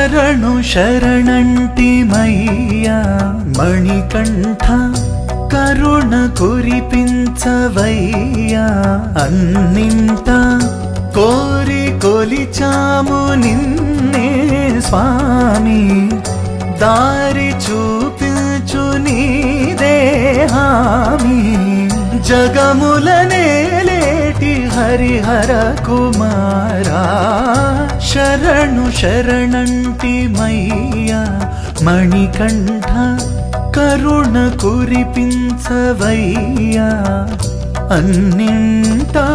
శరణు శరణంటి మయ్యా మణికంఠ కరుణ కురిపించవయ్యా అన్నింట కోరి కొలిచాము నిన్నే స్వామి దారి చూపించు నీదే హామీ జగములనేలేటి హరిహర కుమారా శరణు శరణంటి మయ్యా మణికంఠ కరుణ కురిపించవయ్యా అన్నింటా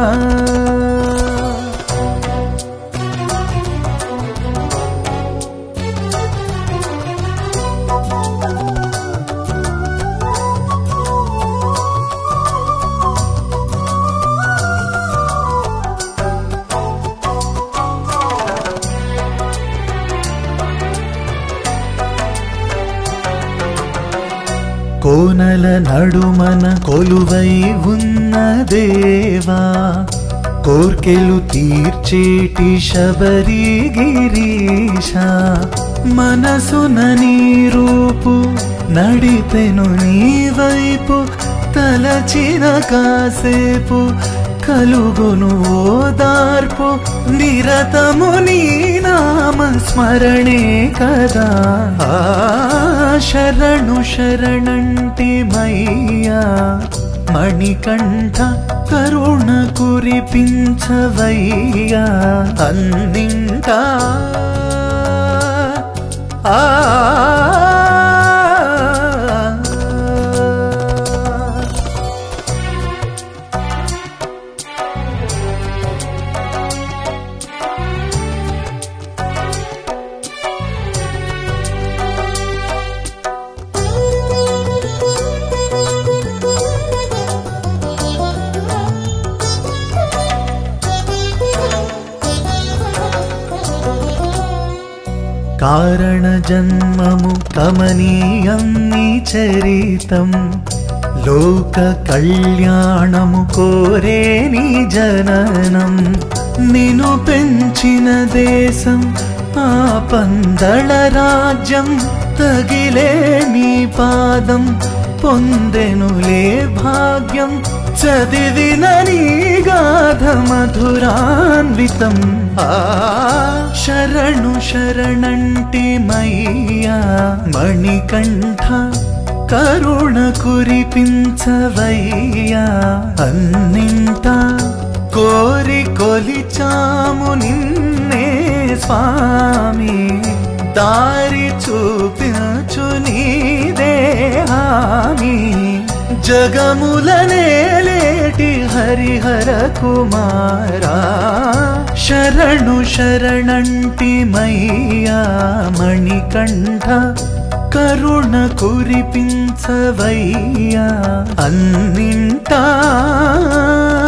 కోనల నడుమన కొలువై ఉన్న దేవా కోర్కెలు తీర్చేటి శబరి గిరీశ మనసున నీ రూపు నడిపెను నీ వైపు తలచిన కాసేపు కలుగును ఓదార్పు నిరతము నీ నామ స్మరణే కదా ఆ శరణు శరణంటి మయ్యా మణికంఠ కరుణ కురిపించవయ్యా అన్నింటా ఆ కారణ జన్మము కమనీయం నీ చరితం లోక కళ్యాణము కోరే నీ జననం నిను పెంచిన దేశం ఆ పందళ రాజ్యం తగిలే నీ పాదం పొందెనులే భాగ్యం చదివిన నీ గాథ మధురాన్వితం ఆ శరణు శరణంటి మయ్యా మణికంఠ కరుణ కురిపించవయ్యా అన్నింట కోరి కొలిచాము నిన్నే స్వామి దారి చూపించు నీదే హామీ జగములనేలేటి హరిహర కుమారా శరణు శరణంటి మయ్యా మణికంఠ కరుణ కురిపించవయ్యా అన్నింటా